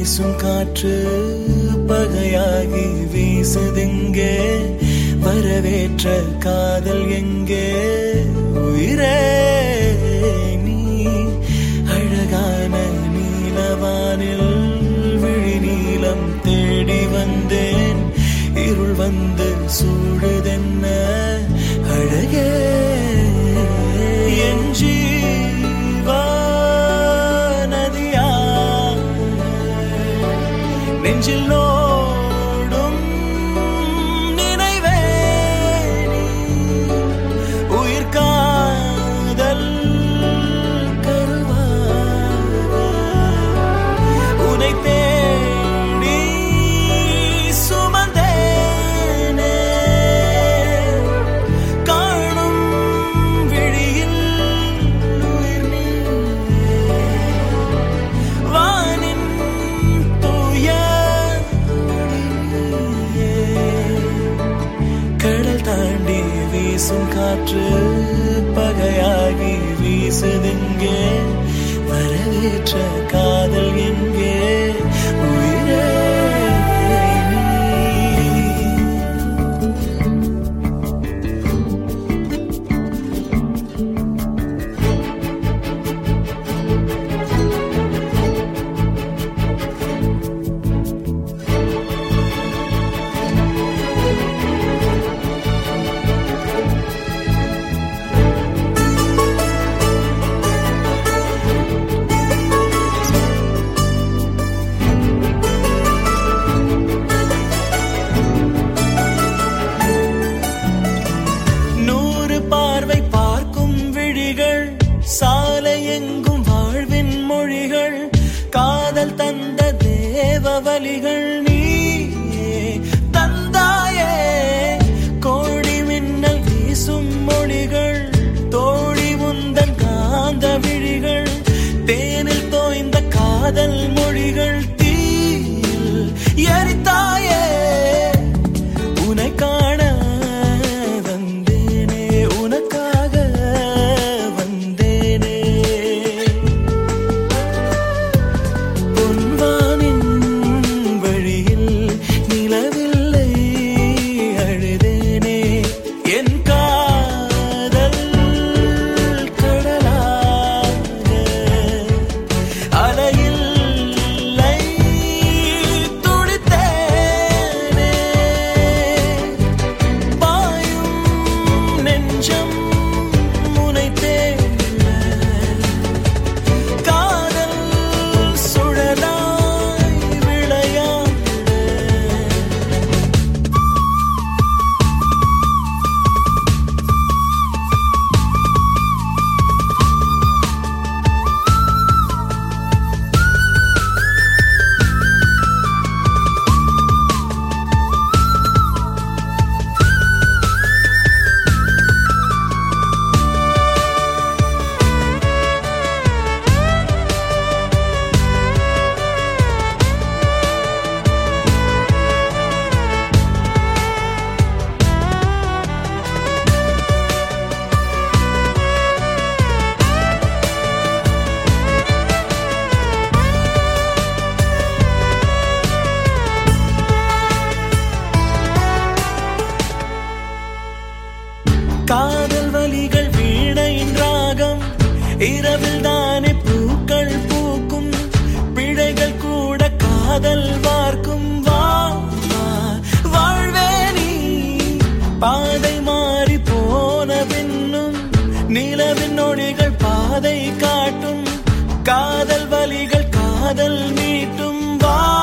வீசும் காற்று பகையாகி வீசுதெங்கே வரவேற்ற காதல் எங்கே உயிரே நீ அழகான நீலவானில் விழி நீலம் தேடி வந்தேன் இருள் வந்து சூடுதென்ன அழகே என் ஜீவா நதியா நெஞ்சில் ஓடும் நினைவே நீ. உயிர் காதல் கருவாக உனை தேடி சுமந்தேனே காணும் விழியில் உயிர் நீயே. வானின் தூய ஒளியே. கடல் தாண்டி வீசும் காற்று பகையாகி வீசுதெங்கே வரவேற்ற காதல் எங்கே உயிரே நீ. நூறு பார்வை பார்க்கும் விழிகள் சாலை எங்கும் வாழ்வின் மொழிகள் காதல் தந்த தேவவலிகள் நீயே தந்தாயே கோடி மின்னல் வீசும் மொழிகள் தோழி உந்தன் காந்த விழிகள் தேனில் தோய்ந்த காதல் மொழிகள் தீயில் எரித்தாயே உனை காண வந்தேனே உனக்காக வந்தேனே பொன்வானின் வழியில் நிலவில்லை அழுதேனே என் காதல் கடலாக அலையில்லை துடித்தேனே பாயும் நெஞ்சம் உனை தேட காதல் சுழலாய் விளையாட காதல் வலிகள் வீணையின் ராகம் இரவில் தானே பூக்கள் பூக்கும் பிழைகள் கூட காதல் வார்க்கும் வா வா, வாழ்வே நீ பாதை மாறி போன பின்னும் நிலவின் நொடிகள் பாதை காட்டும் காதல் வலிகள் காதல் மீட்டும் வா